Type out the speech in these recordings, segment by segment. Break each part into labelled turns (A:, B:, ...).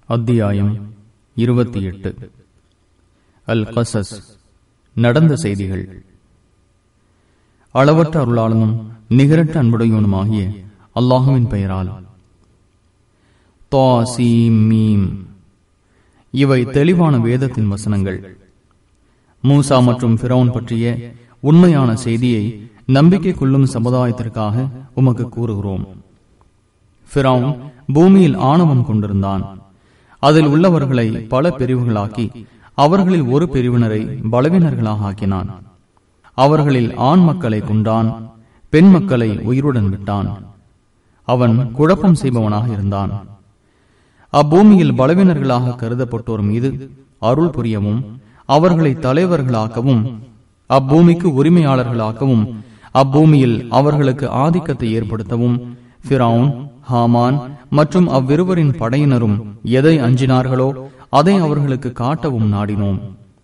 A: அத்தியாயம் இருபத்தி எட்டு அல் கசஸ் நடந்த செய்திகள் அளவற்ற அருளாளனும் நிகரற்ற அன்புடையவனுமாகிய அல்லாஹுவின் பெயரால் தா சீம் மீம் இவை தெளிவான வேதத்தின் வசனங்கள் மூசா மற்றும் பிரவுன் பற்றிய உண்மையான செய்தியை நம்பிக்கை கொள்ளும் சமுதாயத்திற்காக உமக்கு கூறுகிறோம் பிரவுன் பூமியில் ஆணவம் கொண்டிருந்தான் அதில் உள்ளவர்களை பல பிரிவுகளாக்கி அவர்களில் ஒரு பிரிவினரை பலவினர்களாக ஆக்கினான் அவர்களில் ஆண் மக்களை கொண்டான் பெண் மக்களை உயிருடன் விட்டான் அவன் குழப்பம் செய்பவனாக இருந்தான் அப்பூமியில் பலவினர்களாக கருதப்பட்டோர் மீது அருள் புரியவும் அவர்களை தலைவர்களாக்கவும் அப்பூமிக்கு உரிமையாளர்களாக்கவும் அப்பூமியில் அவர்களுக்கு ஆதிக்கத்தை ஏற்படுத்தவும் பிராவுன் ஹாமான் மற்றும் அவ்விருவரின் படையினரும் எதை அஞ்சினார்களோ அதை அவர்களுக்கு காட்டவும் நாடினோம்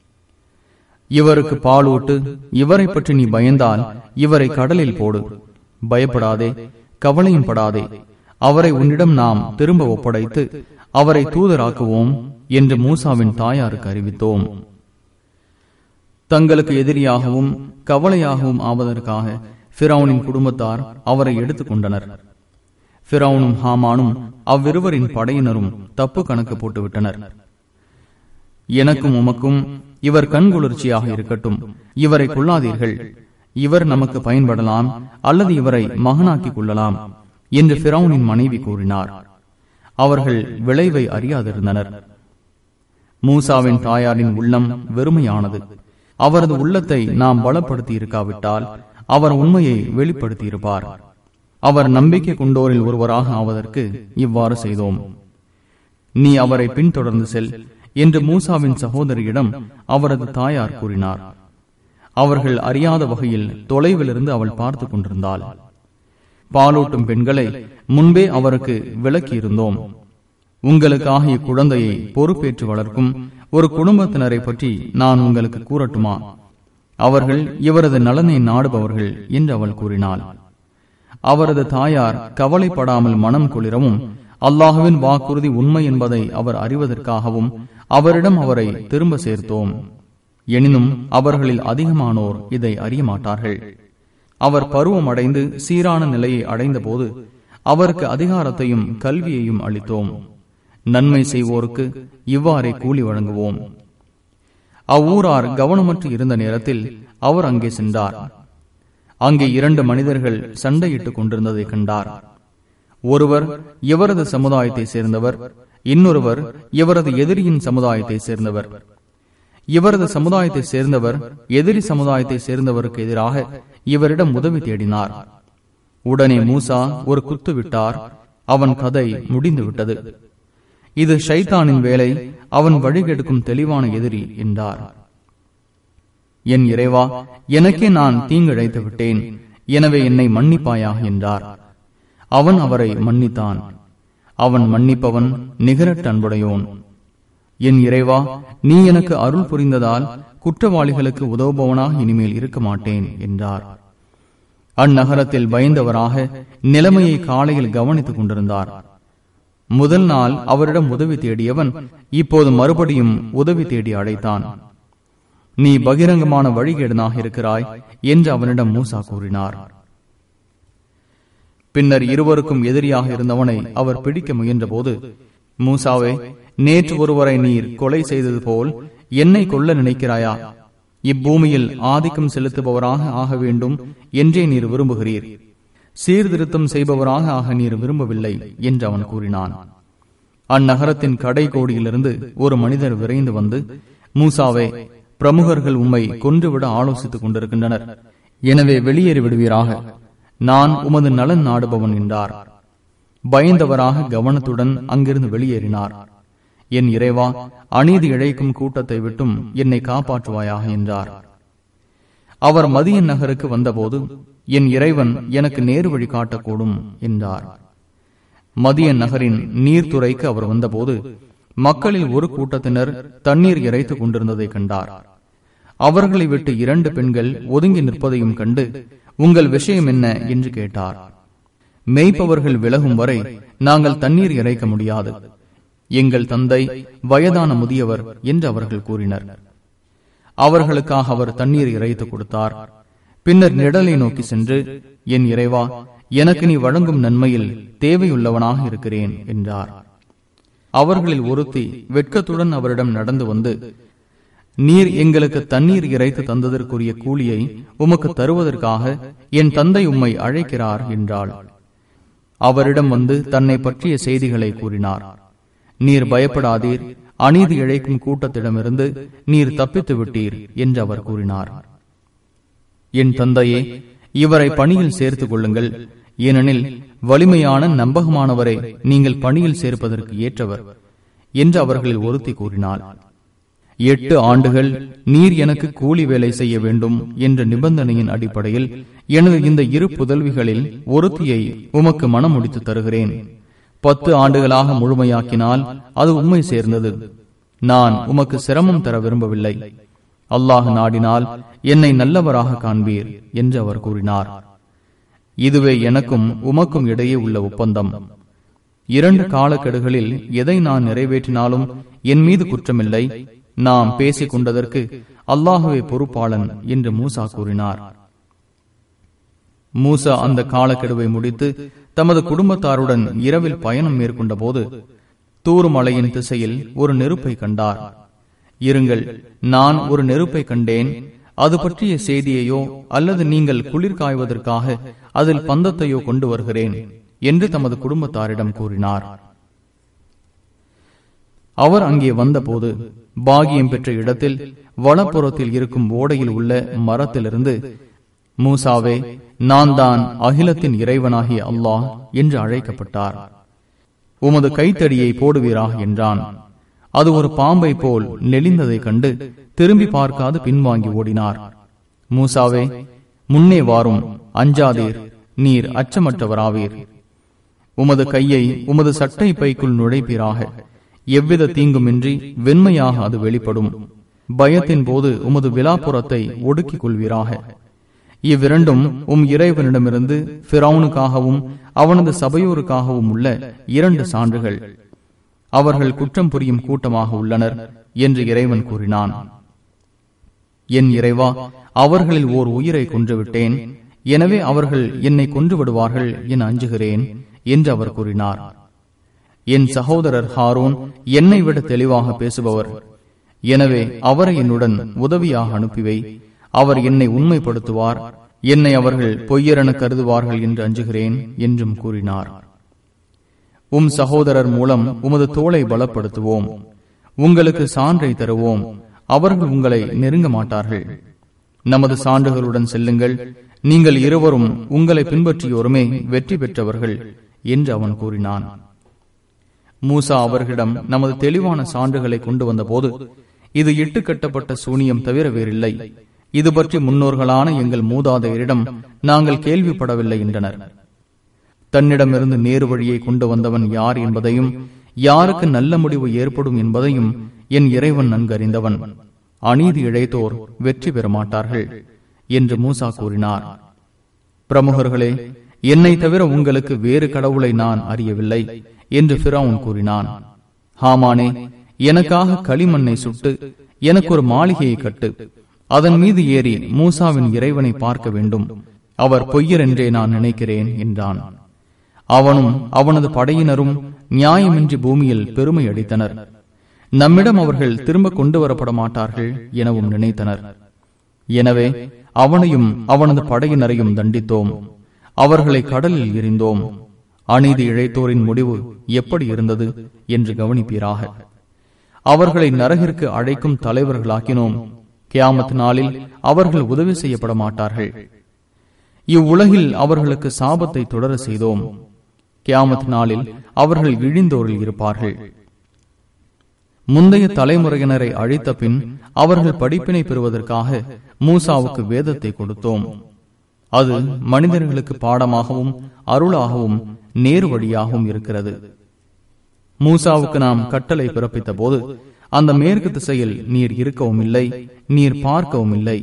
A: இவருக்கு பாலூட்டு இவரை பற்றி நீ பயந்தால் இவரை கடலில் போடு பயப்படாதே கவலையும் படாதே அவரை உன்னிடம் நாம் திரும்ப ஒப்படைத்து அவரை தூதராக்குவோம் என்று மூசாவின் தாயாருக்கு அறிவித்தோம் தங்களுக்கு எதிரியாகவும் கவலையாகவும் ஆவதற்காக பிறவுனின் குடும்பத்தார் அவரை எடுத்துக் கொண்டனர் பிறவுனும் ஹாமானும் அவ்விருவரின் படையினரும் தப்பு கணக்கு போட்டுவிட்டனர் எனக்கும் உமக்கும் இவர் கண்குளிர்ச்சியாக இருக்கட்டும் இவரை கொள்ளாதீர்கள் இவர் நமக்கு பயன்படலாம் அல்லது இவரை மகனாக்கிக் கொள்ளலாம் என்று பிறவுனின் மனைவி கூறினார் அவர்கள் விளைவை அறியாதிருந்தனர் மூசாவின் தாயாரின் உள்ளம் வெறுமையானது அவரது உள்ளத்தை நாம் பலப்படுத்தி இருக்காவிட்டால் அவர் உண்மையை வெளிப்படுத்தியிருப்பார் அவர் நம்பிக்கை கொண்டோரில் ஒருவராக ஆவதற்கு இவ்வாறு செய்தோம் நீ அவரை பின்தொடர்ந்து செல் என்று மூசாவின் சகோதரியிடம் அவரது தாயார் கூறினார் அவர்கள் அறியாத வகையில் தொலைவிலிருந்து அவள் பார்த்துக் கொண்டிருந்தாள் பாலூட்டும் பெண்களை முன்பே அவருக்கு விளக்கியிருந்தோம் உங்களுக்காக இக்குழந்தையை பொறுப்பேற்று வளர்க்கும் ஒரு குடும்பத்தினரை பற்றி நான் உங்களுக்கு கூறட்டுமா அவர்கள் இவரது நலனை நாடுபவர்கள் என்று அவள் கூறினாள் அவரது தாயார் கவலைப்படாமல் மனம் குளிரவும் அல்லாஹுவின் வாக்குறுதி உண்மை என்பதை அவர் அறிவதற்காகவும் அவரிடம் அவரை திரும்ப சேர்த்தோம் எனினும் அவர்களில் அதிகமானோர் இதை அறிய மாட்டார்கள் அவர் பருவம் அடைந்து சீரான நிலையை அடைந்த போது அவருக்கு அதிகாரத்தையும் கல்வியையும் அளித்தோம் நன்மை செய்வோருக்கு இவ்வாறே கூலி வழங்குவோம் அவ்வூரார் கவனமற்று இருந்த நேரத்தில் அவர் அங்கே சென்றார் அங்கே இரண்டு மனிதர்கள் சண்டையிட்டுக் கொண்டிருந்ததை கண்டார் ஒருவர் இவரது சமுதாயத்தை சேர்ந்தவர் இன்னொருவர் இவரது எதிரியின் சமுதாயத்தை சேர்ந்தவர் இவரது சமுதாயத்தை சேர்ந்தவர் எதிரி சமுதாயத்தை சேர்ந்தவருக்கு எதிராக இவரிடம் உதவி தேடினார் உடனே மூசா ஒரு குத்து விட்டார் அவன் கதை முடிந்து விட்டது இது ஷைத்தானின் வேலை அவன் வழிகெடுக்கும் தெளிவான எதிரி என்றார் என் இறைவா எனக்கே நான் தீங்கிழைத்து விட்டேன் எனவே என்னை மன்னிப்பாயாக என்றார் அவன் அவரை மன்னித்தான் அவன் மன்னிப்பவன் நிகரட்ட அன்புடையோன் என் இறைவா நீ எனக்கு அருள் புரிந்ததால் குற்றவாளிகளுக்கு உதவுபவனாக இனிமேல் இருக்க மாட்டேன் என்றார் அந்நகரத்தில் பயந்தவராக நிலைமையை காலையில் கவனித்துக் கொண்டிருந்தார் முதல் நாள் அவரிடம் உதவி தேடியவன் இப்போது மறுபடியும் உதவி தேடி அழைத்தான் நீ பகிரங்கமான வழிகேடனாக இருக்கிறாய் என்று அவனிடம் மூசா கூறினார் பின்னர் இருவருக்கும் எதிரியாக இருந்தவனை அவர் பிடிக்க முயன்றபோது மூசாவே நேற்று ஒருவரை நீர் கொலை செய்தது போல் என்னை கொல்ல நினைக்கிறாயா இப்பூமியில் ஆதிக்கம் செலுத்துபவராக ஆக வேண்டும் என்றே நீர் விரும்புகிறீர் சீர்திருத்தம் செய்பவராக ஆக நீர் விரும்பவில்லை என்று அவன் கூறினான் அந்நகரத்தின் கடை கோடியிலிருந்து ஒரு மனிதர் விரைந்து வந்து மூசாவே பிரமுகர்கள் உம்மை கொன்றுவிட ஆலோசித்துக் கொண்டிருக்கின்றனர் எனவே வெளியேறி விடுவீராக நான் உமது நலன் நாடுபவன் என்றார் பயந்தவராக கவனத்துடன் அங்கிருந்து வெளியேறினார் என் இறைவா அநீதி இழைக்கும் கூட்டத்தை விட்டும் என்னை காப்பாற்றுவாயாக என்றார் அவர் மதியன் நகருக்கு வந்தபோது என் இறைவன் எனக்கு நேரு வழி காட்டக்கூடும் என்றார் மதியன் நகரின் நீர்த்துறைக்கு அவர் வந்தபோது மக்களில் ஒரு கூட்டத்தினர் தண்ணீர் இறைத்துக் கொண்டிருந்ததை கண்டார் அவர்களை விட்டு இரண்டு பெண்கள் ஒதுங்கி நிற்பதையும் கண்டு உங்கள் விஷயம் என்ன என்று கேட்டார் மேய்ப்பவர்கள் விலகும் வரை நாங்கள் தண்ணீர் இறைக்க முடியாது எங்கள் தந்தை வயதான முதியவர் என்று அவர்கள் கூறினர் அவர்களுக்காக அவர் தண்ணீர் இறைத்து கொடுத்தார் பின்னர் நிழலை நோக்கி சென்று என் இறைவா எனக்கு நீ வழங்கும் நன்மையில் தேவையுள்ளவனாக இருக்கிறேன் என்றார் அவர்களில் ஒருத்தி வெட்கத்துடன் அவரிடம் நடந்து வந்து நீர் எங்களுக்கு தண்ணீர் இறைத்து தந்ததற்குரிய கூலியை உமக்கு தருவதற்காக என் தந்தை உம்மை அழைக்கிறார் என்றாள் அவரிடம் வந்து தன்னை பற்றிய செய்திகளை கூறினார் நீர் பயப்படாதீர் அநீதி இழைக்கும் கூட்டத்திடமிருந்து நீர் தப்பித்து விட்டீர் என்று அவர் கூறினார் என் தந்தையே இவரை பணியில் சேர்த்துக் கொள்ளுங்கள் ஏனெனில் வலிமையான நம்பகமானவரை நீங்கள் பணியில் சேர்ப்பதற்கு ஏற்றவர் என்று அவர்களில் ஒருத்தி கூறினாள் எட்டு ஆண்டுகள் நீர் எனக்கு கூலி வேலை செய்ய வேண்டும் என்ற நிபந்தனையின் அடிப்படையில் எனது இந்த இரு புதல்விகளில் ஒருத்தியை உமக்கு மனம் முடித்து தருகிறேன் பத்து ஆண்டுகளாக முழுமையாக்கினால் அது உண்மை சேர்ந்தது நான் உமக்கு சிரமம் தர விரும்பவில்லை அல்லாஹ் நாடினால் என்னை நல்லவராக காண்பீர் என்று அவர் கூறினார் இதுவே எனக்கும் உமக்கும் இடையே உள்ள ஒப்பந்தம் இரண்டு காலக்கெடுகளில் எதை நான் நிறைவேற்றினாலும் என் மீது குற்றமில்லை நாம் பேசிக் கொண்டதற்கு அல்லாஹுவே பொறுப்பாளன் என்று மூசா கூறினார் மூசா அந்த காலக்கெடுவை முடித்து தமது குடும்பத்தாருடன் இரவில் பயணம் மேற்கொண்ட போது தூருமலையின் திசையில் ஒரு நெருப்பை கண்டார் இருங்கள் நான் ஒரு நெருப்பை கண்டேன் அது பற்றிய செய்தியையோ அல்லது நீங்கள் குளிர் காய்வதற்காக அதில் பந்தத்தையோ கொண்டு வருகிறேன் என்று தமது குடும்பத்தாரிடம் கூறினார் அவர் அங்கே வந்தபோது பாகியம் பெற்ற இடத்தில் வலப்புறத்தில் இருக்கும் ஓடையில் உள்ள மரத்திலிருந்து மூசாவே நான் தான் அகிலத்தின் இறைவனாகிய அல்லாஹ் என்று அழைக்கப்பட்டார் உமது கைத்தடியை போடுவீராக என்றான் அது ஒரு பாம்பை போல் நெளிந்ததை கண்டு திரும்பி பார்க்காது பின்வாங்கி ஓடினார் மூசாவே முன்னே வாரும் அஞ்சாதீர் நீர் அச்சமற்றவராவீர் உமது கையை உமது சட்டை பைக்குள் நுழைப்பீராக எவ்வித தீங்குமின்றி வெண்மையாக அது வெளிப்படும் பயத்தின் போது உமது விழாப்புறத்தை ஒடுக்கிக் கொள்வீராக இவ்விரண்டும் உம் இறைவனிடமிருந்து பிறவுனுக்காகவும் அவனது சபையோருக்காகவும் உள்ள இரண்டு சான்றுகள் அவர்கள் குற்றம் புரியும் கூட்டமாக உள்ளனர் என்று இறைவன் கூறினான் என் இறைவா அவர்களில் ஓர் உயிரை கொன்றுவிட்டேன் எனவே அவர்கள் என்னை கொன்று விடுவார்கள் என அஞ்சுகிறேன் என்று அவர் கூறினார் என் சகோதரர் ஹாரோன் என்னை விட தெளிவாக பேசுபவர் எனவே அவரை என்னுடன் உதவியாக அனுப்பிவை அவர் என்னை உண்மைப்படுத்துவார் என்னை அவர்கள் பொய்யரென கருதுவார்கள் என்று அஞ்சுகிறேன் என்றும் கூறினார் உம் சகோதரர் மூலம் உமது தோளை பலப்படுத்துவோம் உங்களுக்கு சான்றை தருவோம் அவர்கள் உங்களை நெருங்க மாட்டார்கள் நமது சான்றுகளுடன் செல்லுங்கள் நீங்கள் இருவரும் உங்களை பின்பற்றியோருமே வெற்றி பெற்றவர்கள் என்று அவன் கூறினான் மூசா அவர்களிடம் நமது தெளிவான சான்றுகளை கொண்டு வந்தபோது இது இட்டு கட்டப்பட்ட சூனியம் தவிர வேறில்லை இது பற்றி முன்னோர்களான எங்கள் மூதாதையரிடம் நாங்கள் கேள்விப்படவில்லை என்றனர் தன்னிடமிருந்து நேரு வழியை கொண்டு வந்தவன் யார் என்பதையும் யாருக்கு நல்ல முடிவு ஏற்படும் என்பதையும் என் இறைவன் நன்கறிந்தவன் அநீதி இழைத்தோர் வெற்றி பெற மாட்டார்கள் என்று மூசா கூறினார் பிரமுகர்களே என்னை தவிர உங்களுக்கு வேறு கடவுளை நான் அறியவில்லை என்று பிராவுன் கூறினான் ஹாமானே எனக்காக களிமண்ணை சுட்டு எனக்கு ஒரு மாளிகையை கட்டு அதன் மீது ஏறி மூசாவின் இறைவனை பார்க்க வேண்டும் அவர் பொய்யர் என்றே நான் நினைக்கிறேன் என்றான் அவனும் அவனது படையினரும் நியாயமின்றி பூமியில் பெருமை அடித்தனர் நம்மிடம் அவர்கள் திரும்ப கொண்டு வரப்பட மாட்டார்கள் எனவும் நினைத்தனர் எனவே அவனையும் அவனது படையினரையும் தண்டித்தோம் அவர்களை கடலில் எறிந்தோம் அநீதி இழைத்தோரின் முடிவு எப்படி இருந்தது என்று கவனிப்பீராக அவர்களை நரகிற்கு அழைக்கும் தலைவர்களாக்கினோம் கியாமத் நாளில் அவர்கள் உதவி செய்யப்பட மாட்டார்கள் இவ்வுலகில் அவர்களுக்கு சாபத்தை தொடர செய்தோம் கியாமத் நாளில் அவர்கள் இழிந்தோரில் இருப்பார்கள் முந்தைய தலைமுறையினரை அழித்த பின் அவர்கள் படிப்பினை பெறுவதற்காக மூசாவுக்கு வேதத்தை கொடுத்தோம் அது மனிதர்களுக்கு பாடமாகவும் அருளாகவும் நேரு வழியாகவும் இருக்கிறது மூசாவுக்கு நாம் கட்டளை பிறப்பித்த போது அந்த மேற்கு திசையில் நீர் இருக்கவும் இல்லை நீர் பார்க்கவும் இல்லை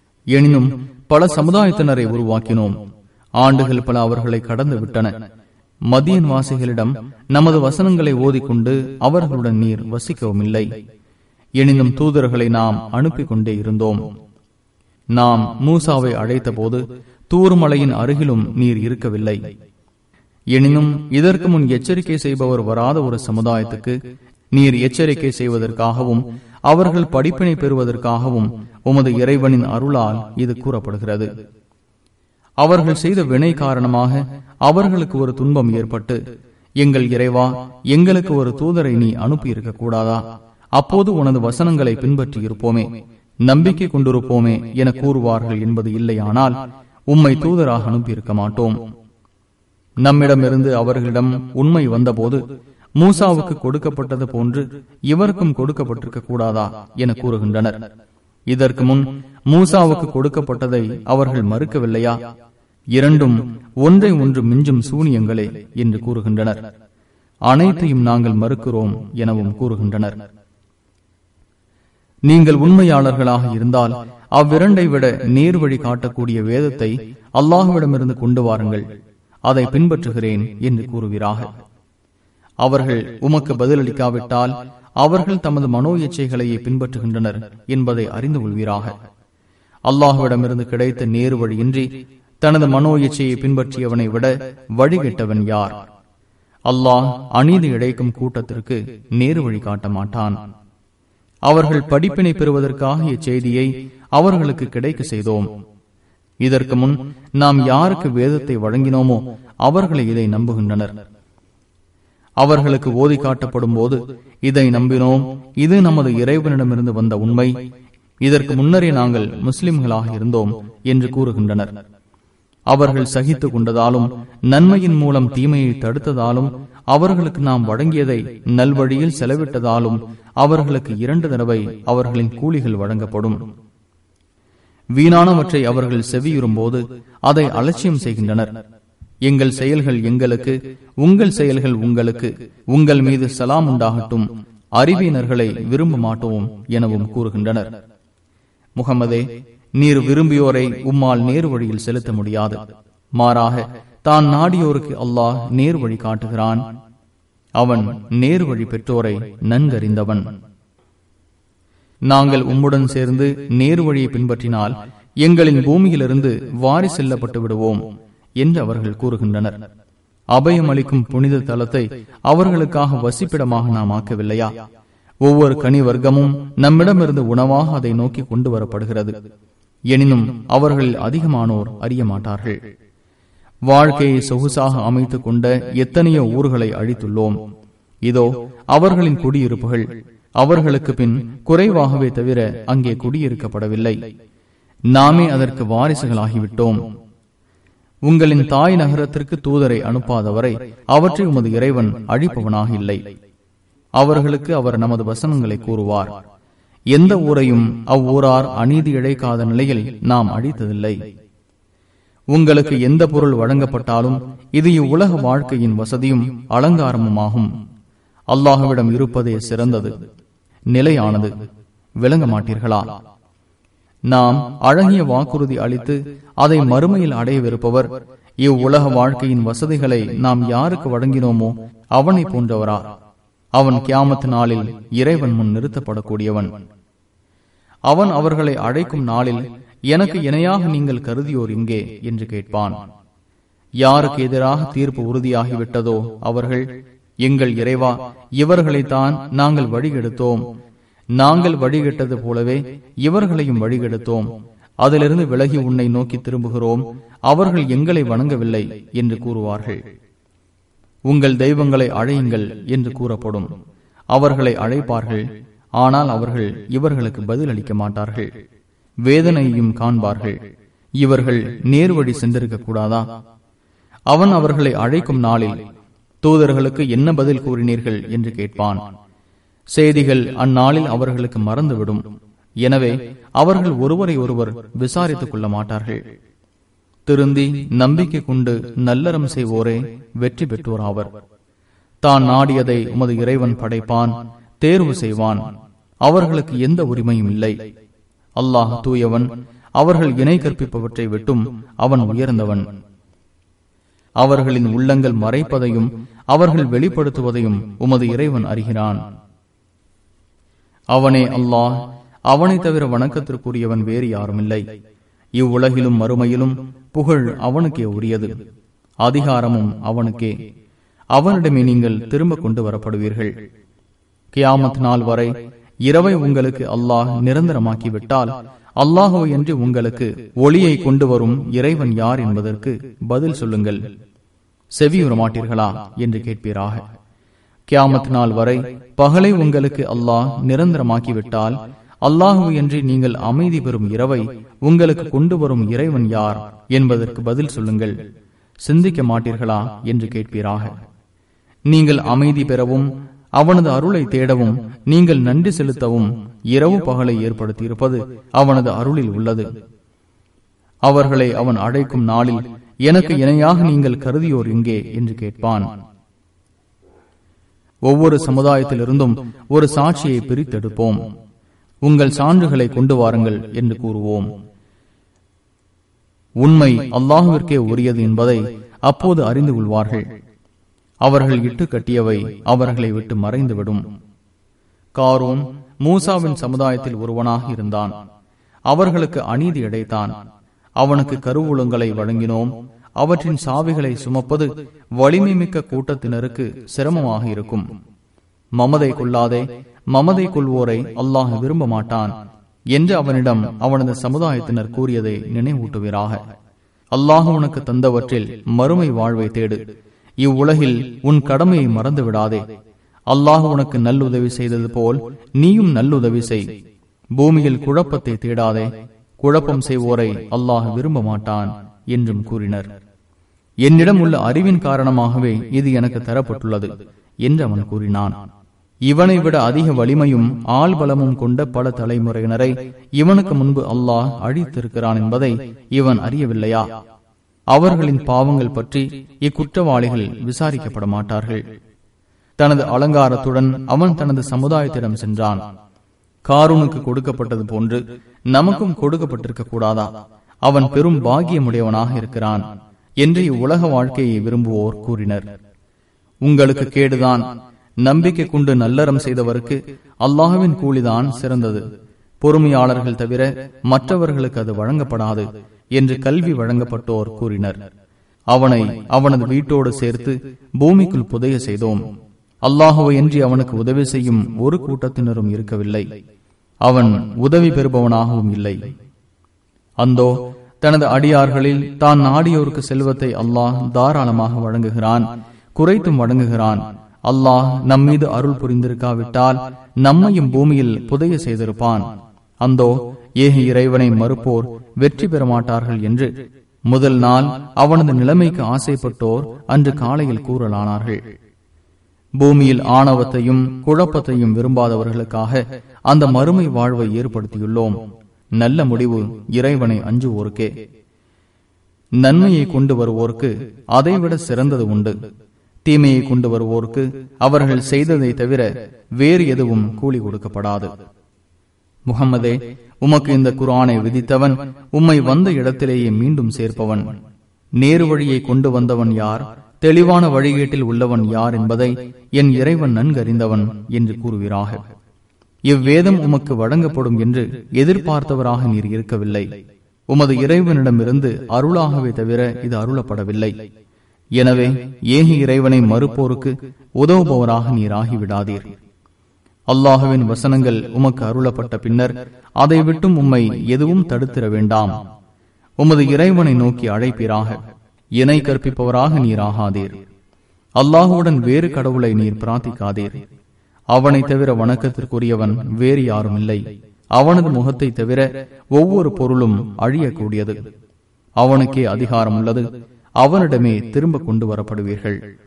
A: எனினும் பல சமுதாயத்தினரை உருவாக்கினோம் ஆண்டுகள் பல அவர்களை கடந்து விட்டன மதியன் வாசிகளிடம் நமது வசனங்களை ஓதிக்கொண்டு அவர்களுடன் நீர் வசிக்கவும் இல்லை எனினும் தூதர்களை நாம் அனுப்பி கொண்டே இருந்தோம் நாம் மூசாவை அழைத்த போது தூர்மலையின் அருகிலும் நீர் இருக்கவில்லை எனினும் இதற்கு முன் எச்சரிக்கை செய்பவர் வராத ஒரு சமுதாயத்துக்கு நீர் எச்சரிக்கை செய்வதற்காகவும் அவர்கள் படிப்பினை பெறுவதற்காகவும் உமது இறைவனின் அருளால் இது கூறப்படுகிறது அவர்கள் செய்த வினை காரணமாக அவர்களுக்கு ஒரு துன்பம் ஏற்பட்டு எங்கள் இறைவா எங்களுக்கு ஒரு தூதரை நீ அனுப்பி இருக்க கூடாதா அப்போது உனது வசனங்களை பின்பற்றி இருப்போமே நம்பிக்கை கொண்டிருப்போமே என கூறுவார்கள் என்பது இல்லையானால் உம்மை தூதராக அனுப்பியிருக்க மாட்டோம் நம்மிடமிருந்து அவர்களிடம் உண்மை வந்தபோது மூசாவுக்கு கொடுக்கப்பட்டது போன்று இவருக்கும் கொடுக்கப்பட்டிருக்க கூடாதா என கூறுகின்றனர் இதற்கு முன் மூசாவுக்கு கொடுக்கப்பட்டதை அவர்கள் மறுக்கவில்லையா இரண்டும் ஒன்றை ஒன்று மிஞ்சும் சூனியங்களே என்று கூறுகின்றனர் அனைத்தையும் நாங்கள் மறுக்கிறோம் எனவும் கூறுகின்றனர் நீங்கள் உண்மையாளர்களாக இருந்தால் அவ்விரண்டை விட நேர் வழி காட்டக்கூடிய வேதத்தை அல்லாஹுவிடமிருந்து கொண்டு வாருங்கள் அதை பின்பற்றுகிறேன் என்று கூறுவீராக அவர்கள் உமக்கு பதிலளிக்காவிட்டால் அவர்கள் தமது மனோ இச்சைகளையே பின்பற்றுகின்றனர் என்பதை அறிந்து கொள்வீராக அல்லாஹுவிடமிருந்து கிடைத்த நேரு வழியின்றி தனது மனோ இச்சையை பின்பற்றியவனை விட வழிகெட்டவன் யார் அல்லாஹ் அநீதி இழைக்கும் கூட்டத்திற்கு நேரு வழி காட்ட மாட்டான் அவர்கள் படிப்பினை பெறுவதற்காக இச்செய்தியை அவர்களுக்கு கிடைக்க செய்தோம் இதற்கு முன் நாம் யாருக்கு வேதத்தை வழங்கினோமோ அவர்களை இதை நம்புகின்றனர் அவர்களுக்கு ஓதி காட்டப்படும் போது இதை நம்பினோம் இது நமது இறைவனிடமிருந்து வந்த உண்மை இதற்கு முன்னரே நாங்கள் முஸ்லிம்களாக இருந்தோம் என்று கூறுகின்றனர் அவர்கள் சகித்துக் கொண்டதாலும் நன்மையின் மூலம் தீமையை தடுத்ததாலும் அவர்களுக்கு நாம் வழங்கியதை நல்வழியில் செலவிட்டதாலும் அவர்களுக்கு இரண்டு தடவை அவர்களின் கூலிகள் வழங்கப்படும் வீணானவற்றை அவர்கள் செவியுறும் போது அதை அலட்சியம் செய்கின்றனர் எங்கள் செயல்கள் எங்களுக்கு உங்கள் செயல்கள் உங்களுக்கு உங்கள் மீது சலாம் உண்டாகட்டும் அறிவியினர்களை விரும்ப மாட்டோம் எனவும் கூறுகின்றனர் முகமதே நீர் விரும்பியோரை உம்மால் நேர் வழியில் செலுத்த முடியாது மாறாக தான் நாடியோருக்கு அல்லாஹ் நேர் வழி காட்டுகிறான் அவன் நேர் வழி பெற்றோரை நன்கறிந்தவன் நாங்கள் உம்முடன் சேர்ந்து நேர் வழியை பின்பற்றினால் எங்களின் பூமியிலிருந்து வாரி செல்லப்பட்டு விடுவோம் என்று அவர்கள் கூறுகின்றனர் அபயம் அளிக்கும் புனித தலத்தை அவர்களுக்காக வசிப்பிடமாக நாம் ஆக்கவில்லையா ஒவ்வொரு கனி வர்க்கமும் நம்மிடமிருந்து உணவாக அதை நோக்கி கொண்டு வரப்படுகிறது எனினும் அவர்கள் அதிகமானோர் அறிய மாட்டார்கள் வாழ்க்கையை சொகுசாக அமைத்துக் கொண்ட எத்தனையோ ஊர்களை அழித்துள்ளோம் இதோ அவர்களின் குடியிருப்புகள் அவர்களுக்கு பின் குறைவாகவே தவிர அங்கே குடியிருக்கப்படவில்லை நாமே அதற்கு வாரிசுகளாகிவிட்டோம் உங்களின் தாய் நகரத்திற்கு தூதரை அனுப்பாதவரை அவற்றை உமது இறைவன் அழிப்பவனாக இல்லை அவர்களுக்கு அவர் நமது வசனங்களை கூறுவார் எந்த ஊரையும் அவ்வூரார் அநீதி இழைக்காத நிலையில் நாம் அழித்ததில்லை உங்களுக்கு எந்த பொருள் வழங்கப்பட்டாலும் இது இவ்வுலக வாழ்க்கையின் வசதியும் அலங்காரமுமாகும் அல்லாஹுவிடம் இருப்பதே சிறந்தது நிலையானது விளங்க மாட்டீர்களா நாம் அழகிய வாக்குறுதி அளித்து அதை மறுமையில் அடையவிருப்பவர் இவ்வுலக வாழ்க்கையின் வசதிகளை நாம் யாருக்கு வழங்கினோமோ அவனை போன்றவரா அவன் கியாமத் நாளில் இறைவன் முன் நிறுத்தப்படக்கூடியவன் அவன் அவர்களை அழைக்கும் நாளில் எனக்கு இணையாக நீங்கள் கருதியோர் இங்கே என்று கேட்பான் யாருக்கு எதிராக தீர்ப்பு உறுதியாகிவிட்டதோ அவர்கள் எங்கள் இறைவா இவர்களைத்தான் நாங்கள் வழிகெடுத்தோம் நாங்கள் வழிகெட்டது போலவே இவர்களையும் வழிகெடுத்தோம் அதிலிருந்து விலகி உன்னை நோக்கி திரும்புகிறோம் அவர்கள் எங்களை வணங்கவில்லை என்று கூறுவார்கள் உங்கள் தெய்வங்களை அழையுங்கள் என்று கூறப்படும் அவர்களை அழைப்பார்கள் ஆனால் அவர்கள் இவர்களுக்கு பதில் அளிக்க மாட்டார்கள் வேதனையையும் காண்பார்கள் இவர்கள் நேர்வழி சென்றிருக்க கூடாதா அவன் அவர்களை அழைக்கும் நாளில் தூதர்களுக்கு என்ன பதில் கூறினீர்கள் என்று கேட்பான் செய்திகள் அந்நாளில் அவர்களுக்கு மறந்துவிடும் எனவே அவர்கள் ஒருவரை ஒருவர் விசாரித்துக் கொள்ள மாட்டார்கள் திருந்தி நம்பிக்கை கொண்டு நல்லறம் செய்வோரே வெற்றி பெற்றோராவர் தான் நாடியதை உமது இறைவன் படைப்பான் தேர்வு செய்வான் அவர்களுக்கு எந்த உரிமையும் இல்லை அல்லாஹ் தூயவன் அவர்கள் இணை கற்பிப்பவற்றை விட்டும் அவன் உயர்ந்தவன் அவர்களின் உள்ளங்கள் மறைப்பதையும் அவர்கள் வெளிப்படுத்துவதையும் உமது இறைவன் அறிகிறான் அவனே அல்லாஹ் அவனை தவிர வணக்கத்திற்குரியவன் வேறு யாருமில்லை இவ்வுலகிலும் மறுமையிலும் புகழ் அவனுக்கே உரியது அதிகாரமும் அவனுக்கே அவனிடமே நீங்கள் திரும்ப கொண்டு வரப்படுவீர்கள் கியாமத் நாள் வரை இரவை உங்களுக்கு அல்லாஹ் நிரந்தரமாக்கி விட்டால் அல்லாஹோ என்று உங்களுக்கு ஒளியை கொண்டு வரும் இறைவன் யார் என்பதற்கு பதில் சொல்லுங்கள் செவியுற மாட்டீர்களா என்று கேட்பீராக கியாமத் நாள் வரை பகலை உங்களுக்கு அல்லாஹ் நிரந்தரமாக்கிவிட்டால் அல்லாஹு என்று நீங்கள் அமைதி பெறும் இரவை உங்களுக்கு கொண்டு வரும் இறைவன் யார் என்பதற்கு பதில் சொல்லுங்கள் சிந்திக்க மாட்டீர்களா என்று கேட்பீராக நீங்கள் அமைதி பெறவும் அவனது அருளை தேடவும் நீங்கள் நன்றி செலுத்தவும் இரவு பகலை ஏற்படுத்தியிருப்பது அவனது அருளில் உள்ளது அவர்களை அவன் அழைக்கும் நாளில் எனக்கு இணையாக நீங்கள் கருதியோர் எங்கே என்று கேட்பான் ஒவ்வொரு சமுதாயத்திலிருந்தும் ஒரு சாட்சியை பிரித்தெடுப்போம் உங்கள் சான்றுகளை கொண்டு வாருங்கள் என்று கூறுவோம் உண்மை அல்லாஹுவிற்கே உரியது என்பதை அப்போது அறிந்து கொள்வார்கள் அவர்கள் இட்டு கட்டியவை அவர்களை விட்டு மறைந்துவிடும் காரோன் மூசாவின் சமுதாயத்தில் ஒருவனாக இருந்தான் அவர்களுக்கு அநீதி இடைத்தான் அவனுக்கு கருவூலங்களை வழங்கினோம் அவற்றின் சாவிகளை சுமப்பது வலிமை மிக்க கூட்டத்தினருக்கு சிரமமாக இருக்கும் மமதை கொள்ளாதே மமதை கொள்வோரை அல்லாஹ் விரும்ப மாட்டான் என்று அவனிடம் அவனது சமுதாயத்தினர் கூறியதை நினைவூட்டுவீராக அல்லாஹ் உனக்கு தந்தவற்றில் மறுமை வாழ்வை தேடு இவ்வுலகில் உன் கடமையை மறந்து விடாதே அல்லாஹ் உனக்கு நல்லுதவி செய்தது போல் நீயும் நல்லுதவி செய் பூமியில் குழப்பத்தை தேடாதே குழப்பம் செய்வோரை அல்லாஹ் விரும்ப மாட்டான் என்றும் கூறினர் என்னிடம் உள்ள அறிவின் காரணமாகவே இது எனக்கு தரப்பட்டுள்ளது என்று அவன் கூறினான் இவனை விட அதிக வலிமையும் ஆள் பலமும் கொண்ட பல தலைமுறையினரை இவனுக்கு முன்பு அல்லாஹ் அழித்திருக்கிறான் என்பதை இவன் அறியவில்லையா அவர்களின் பாவங்கள் பற்றி இக்குற்றவாளிகள் விசாரிக்கப்பட மாட்டார்கள் தனது அலங்காரத்துடன் அவன் தனது சமுதாயத்திடம் சென்றான் காரூனுக்கு கொடுக்கப்பட்டது போன்று நமக்கும் கொடுக்கப்பட்டிருக்க கூடாதா அவன் பெரும் பாகியமுடையவனாக இருக்கிறான் என்று இவ்வுலக வாழ்க்கையை விரும்புவோர் கூறினர் உங்களுக்கு கேடுதான் நம்பிக்கை கொண்டு நல்லறம் செய்தவருக்கு அல்லாஹுவின் கூலிதான் சிறந்தது பொறுமையாளர்கள் தவிர மற்றவர்களுக்கு அது வழங்கப்படாது என்று கல்வி வழங்கப்பட்டோர் கூறினர் அவனை அவனது வீட்டோடு சேர்த்து பூமிக்குள் புதைய செய்தோம் அல்லாஹுவை என்று அவனுக்கு உதவி செய்யும் ஒரு கூட்டத்தினரும் இருக்கவில்லை அவன் உதவி பெறுபவனாகவும் இல்லை அந்தோ தனது அடியார்களில் தான் நாடியோருக்கு செல்வத்தை அல்லாஹ் தாராளமாக வழங்குகிறான் குறைத்தும் வழங்குகிறான் அல்லாஹ் நம்மீது அருள் புரிந்திருக்காவிட்டால் நம்மையும் பூமியில் புதைய செய்திருப்பான் அந்தோ ஏக இறைவனை மறுப்போர் வெற்றி பெற மாட்டார்கள் என்று முதல் நாள் அவனது நிலைமைக்கு ஆசைப்பட்டோர் அன்று காலையில் கூறலானார்கள் பூமியில் ஆணவத்தையும் குழப்பத்தையும் விரும்பாதவர்களுக்காக அந்த மறுமை வாழ்வை ஏற்படுத்தியுள்ளோம் நல்ல முடிவு இறைவனை அஞ்சுவோருக்கே நன்மையை கொண்டு வருவோருக்கு அதைவிட சிறந்தது உண்டு தீமையை கொண்டு வருவோருக்கு அவர்கள் செய்ததை தவிர வேறு எதுவும் கூலி கொடுக்கப்படாது முகம்மதே உமக்கு இந்த குரானை விதித்தவன் உம்மை வந்த இடத்திலேயே மீண்டும் சேர்ப்பவன் நேரு வழியை கொண்டு வந்தவன் யார் தெளிவான வழிகேட்டில் உள்ளவன் யார் என்பதை என் இறைவன் நன்கறிந்தவன் என்று கூறுவீராக இவ்வேதம் உமக்கு வழங்கப்படும் என்று எதிர்பார்த்தவராக நீர் இருக்கவில்லை உமது இறைவனிடமிருந்து அருளாகவே தவிர இது அருளப்படவில்லை எனவே ஏகி இறைவனை மறுப்போருக்கு உதவுபவராக நீர் ஆகிவிடாதீர் அல்லாஹுவின் வசனங்கள் உமக்கு அருளப்பட்ட பின்னர் அதை விட்டும் உம்மை எதுவும் தடுத்திட வேண்டாம் உமது இறைவனை நோக்கி அழைப்பீராக இணை கற்பிப்பவராக நீர் ஆகாதீர் அல்லாஹுடன் வேறு கடவுளை நீர் பிரார்த்திக்காதீர் அவனை தவிர வணக்கத்திற்குரியவன் வேறு யாரும் இல்லை அவனது முகத்தை தவிர ஒவ்வொரு பொருளும் அழியக்கூடியது அவனுக்கே அதிகாரம் உள்ளது அவனிடமே திரும்ப கொண்டு வரப்படுவீர்கள்